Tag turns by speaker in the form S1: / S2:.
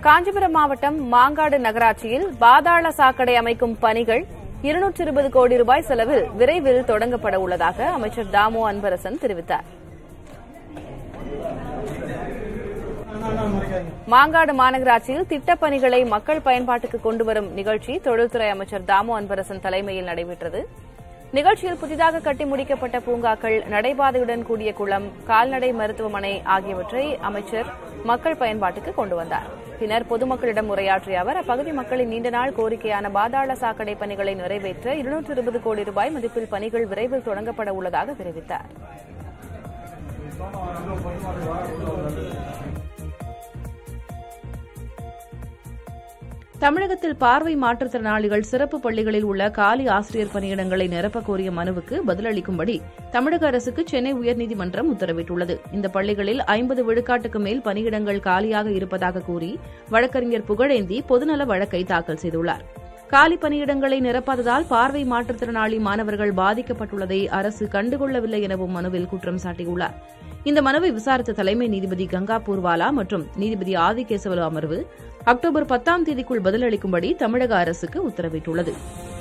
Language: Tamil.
S1: காஞ்சிபுரம் மாவட்டம் மாங்காடு நகராட்சியில் பாதாள சாக்கடை அமைக்கும் பணிகள் இருநூற்று இருபது கோடி ரூபாய் செலவில் விரைவில் தொடங்கப்பட உள்ளதாக அமைச்சர் தாமு அன்பரசன் தெரிவித்தார் மாங்காடு மாநகராட்சியில் திட்டப் பணிகளை மக்கள் பயன்பாட்டுக்கு கொண்டுவரும் நிகழ்ச்சி தொழில்துறை அமைச்சர் தாமு அன்பரசன் தலைமையில் நடைபெற்றது நிகழ்ச்சியில் புதிதாக கட்டி முடிக்கப்பட்ட பூங்காக்கள் நடைபாதையுடன் கூடிய குளம் கால்நடை மருத்துவமனை ஆகியவற்றை அமைச்சர் மக்கள் பயன்பாட்டுக்கு கொண்டு வந்தார் பின்னர் பொதுமக்களிடம் உரையாற்றிய அவர் அப்பகுதி மக்களின் நீண்ட நாள் கோரிக்கையான பாதாள சாக்கடை பணிகளை நிறைவேற்ற இருநூற்று இருபது கோடி ரூபாய் மதிப்பில் பணிகள் விரைவில் தொடங்கப்பட உள்ளதாக தெரிவித்தார் தமிழகத்தில் பார்வை மாற்றுத்திறனாளிகள் சிறப்பு பள்ளிகளில் உள்ள காலி ஆசிரியர் பணியிடங்களை நிரப்பக் கோரிய மனுவுக்கு பதிலளிக்கும்படி தமிழக அரசுக்கு சென்னை உயர்நீதிமன்றம் உத்தரவிட்டுள்ளது இந்த பள்ளிகளில் ஐம்பது விழுக்காட்டுக்கு மேல் பணியிடங்கள் காலியாக இருப்பதாக கூறி வழக்கறிஞர் புகழேந்தி பொதுநல வழக்கை தாக்கல் செய்துள்ளார் காலி பணியிடங்களை நிரப்பாததால் பார்வை மாற்றுத்திறனாளி மாணவர்கள் பாதிக்கப்பட்டுள்ளதை அரசு கண்டுகொள்ளவில்லை எனவும் மனுவில் குற்றம் சாட்டியுள்ளார் இந்த மனுவை விசாரித்த தலைமை நீதிபதி கங்கா பூர்வாலா மற்றும் நீதிபதி ஆதிகேசவலு அமர்வு அக்டோபர் பத்தாம் தேதிக்குள் பதிலளிக்கும்படி தமிழக அரசுக்கு உத்தரவிட்டுள்ளது